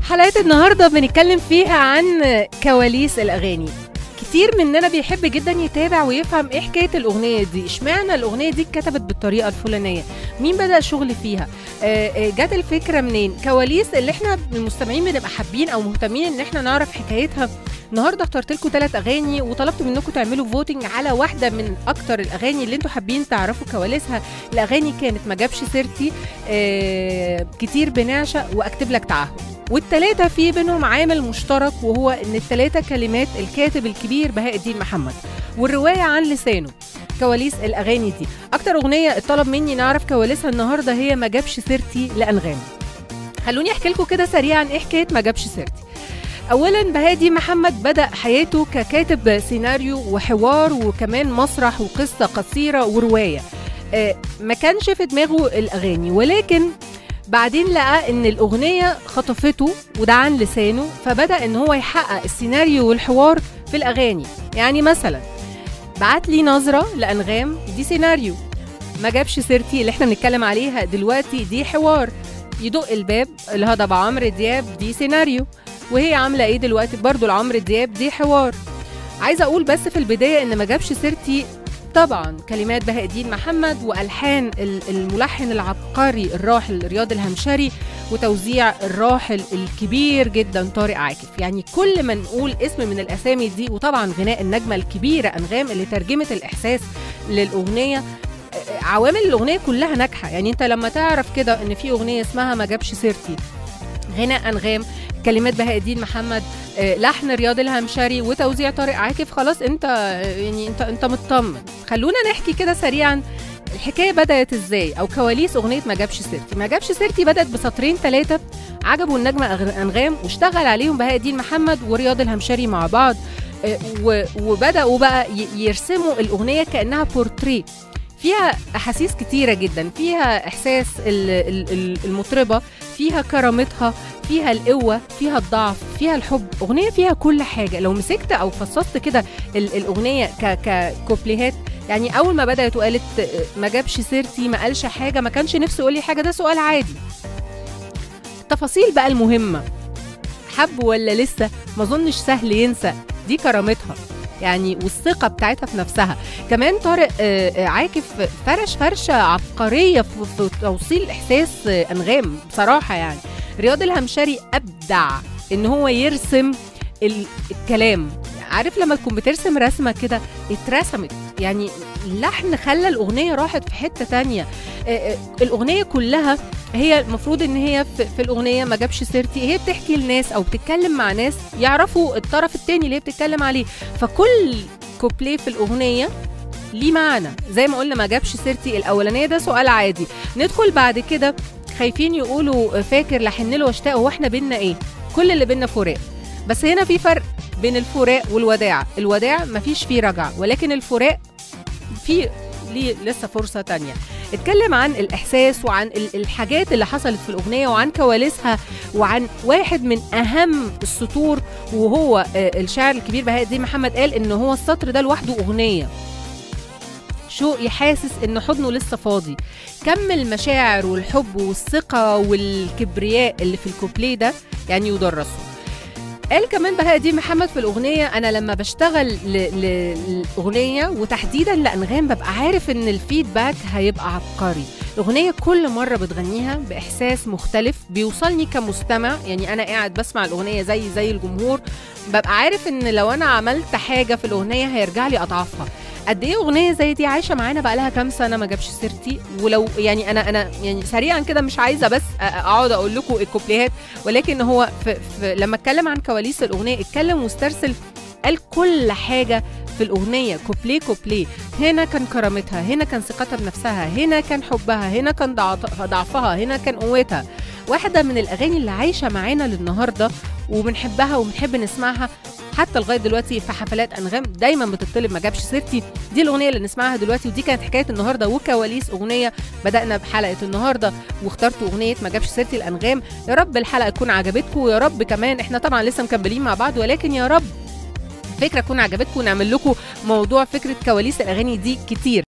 حلقة النهاردة بنتكلم فيها عن كواليس الأغاني كتير مننا بيحب جدا يتابع ويفهم ايه حكايه الاغنيه دي اشمعنى الاغنيه دي اتكتبت بالطريقه الفلانيه مين بدا الشغل فيها آه، آه، جت الفكره منين كواليس اللي احنا المستمعين بنبقى حابين او مهتمين ان احنا نعرف حكايتها النهارده اخترت لكم ثلاث اغاني وطلبت منكم تعملوا فوتنج على واحده من اكتر الاغاني اللي انتم حابين تعرفوا كواليسها الاغاني كانت ما جابش سيرتي آه، كتير بنعشق واكتب لك تعهد والتلاتة في بينهم عامل مشترك وهو ان التلاتة كلمات الكاتب الكبير بهاء الدين محمد والرواية عن لسانه كواليس الاغاني دي اكتر اغنية اتطلب مني نعرف كواليسها النهاردة هي ما جابش سيرتي لانغام خلوني احكي لكم كده سريعا ايه حكاية ما جابش سيرتي اولا بهاء الدين محمد بدا حياته ككاتب سيناريو وحوار وكمان مسرح وقصه قصيره وروايه آه، ما كانش في دماغه الاغاني ولكن بعدين لقى ان الاغنيه خطفته وده عن لسانه فبدا ان هو يحقق السيناريو والحوار في الاغاني يعني مثلا بعت لي نظره لانغام دي سيناريو ما جابش سيرتي اللي احنا بنتكلم عليها دلوقتي دي حوار يدق الباب الهضبة عمرو دياب دي سيناريو وهي عامله ايه دلوقتي برضو لعمرو دياب دي حوار عايزه اقول بس في البدايه ان ما جابش سيرتي طبعا كلمات بهاء الدين محمد والحان ال- الملحن العبقري الراحل رياض الهمشري وتوزيع الراحل الكبير جدا طارق عاكف يعني كل ما نقول اسم من الاسامي دي وطبعا غناء النجمه الكبيره انغام اللي ترجمت الاحساس للاغنيه آه، عوامل الاغنيه كلها ناجحه يعني انت لما تعرف كده ان في اغنيه اسمها ما جابش سيرتي غناء انغام كلمات بهاء الدين محمد آه، لحن رياض الهمشري وتوزيع طارق عاكف خلاص انت آه، يعني انت انت مطمن خلونا نحكي كده سريعا الحكايه بدات ازاي او كواليس اغنيه ما جابش سيرتي ما جابش سيرتي بدات بسطرين ثلاثه عجبوا النجمه أغ- انغام واشتغل عليهم بهاء الدين محمد ورياض الهمشري مع بعض آه، و- وبداوا بقى ي- يرسموا الاغنيه كانها بورتريه فيها احاسيس كتيره جدا فيها احساس ال- ال- ال- المطربه فيها كرامتها فيها القوه فيها الضعف فيها الحب اغنيه فيها كل حاجه لو مسكت او فصصت كده ال- الاغنيه ك- ككوبليهات يعني اول ما بدات وقالت آه، ما جابش سيرتي ما قالش حاجه ما كانش نفسه يقول لي حاجه ده سؤال عادي التفاصيل بقى المهمه حب ولا لسه ما اظنش سهل ينسى دي كرامتها يعني والثقه بتاعتها في نفسها كمان طارق آه، آه، عاكف فرش فرشه عبقريه في في توصيل احساس آه، انغام بصراحه يعني رياض الهمشري ابدع ان هو يرسم ال- الكلام عارف لما تكون بترسم رسمه كده اترسمت يعني اللحن خلى الاغنيه راحت في حته تانية آه، آه، الاغنيه كلها هي المفروض ان هي في, في الاغنيه ما جابش سيرتي هي بتحكي لناس او بتتكلم مع ناس يعرفوا الطرف التاني اللي هي بتتكلم عليه فكل كوبليه في الاغنيه ليه معنى زي ما قلنا ما جابش سيرتي الاولانيه ده سؤال عادي ندخل بعد كده خايفين يقولوا فاكر لحن له واشتاق هو احنا بينا ايه كل اللي بينا فراق بس هنا في فرق بين الفراق والوداع الوداع مفيش فيه رجعه ولكن الفراق في ليه لسه فرصه تانية اتكلم عن الاحساس وعن ال- الحاجات اللي حصلت في الاغنيه وعن كواليسها وعن واحد من اهم السطور وهو آه، الشاعر الكبير بهاء الدين محمد قال ان هو السطر ده لوحده اغنيه شوقي حاسس ان حضنه لسه فاضي كم المشاعر والحب والثقه والكبرياء اللي في الكوبليه ده يعني يدرسوا قال كمان بهاء الدين محمد في الاغنيه انا لما بشتغل ل- ل- للاغنيه وتحديدا لانغام ببقى عارف ان الفيدباك هيبقى عبقري الاغنيه كل مره بتغنيها باحساس مختلف بيوصلني كمستمع يعني انا قاعد بسمع الاغنيه زي زي الجمهور ببقى عارف ان لو انا عملت حاجه في الاغنيه هيرجع لي اضعافها قد ايه اغنيه زي دي عايشه معانا بقى لها كام سنه ما جابش سيرتي ولو يعني انا انا يعني سريعا كده مش عايزه بس أ- اقعد اقول لكم الكوبليهات ولكن هو في في لما اتكلم عن كواليس الاغنيه اتكلم واسترسل قال كل حاجه في الاغنيه كوبليه كوبليه هنا كان كرامتها هنا كان ثقتها بنفسها هنا كان حبها هنا كان ضعط- ضعفها هنا كان قوتها واحده من الاغاني اللي عايشه معانا للنهارده وبنحبها وبنحب نسمعها حتى لغايه دلوقتي في حفلات انغام دايما بتطلب ما جابش سيرتي دي الاغنيه اللي نسمعها دلوقتي ودي كانت حكايه النهارده وكواليس اغنيه بدانا بحلقه النهارده واخترتوا اغنيه ما جابش سيرتي الانغام يا رب الحلقه تكون عجبتكم ويا رب كمان احنا طبعا لسه مكملين مع بعض ولكن يا رب فكره تكون عجبتكم ونعمل لكم موضوع فكره كواليس الاغاني دي كتير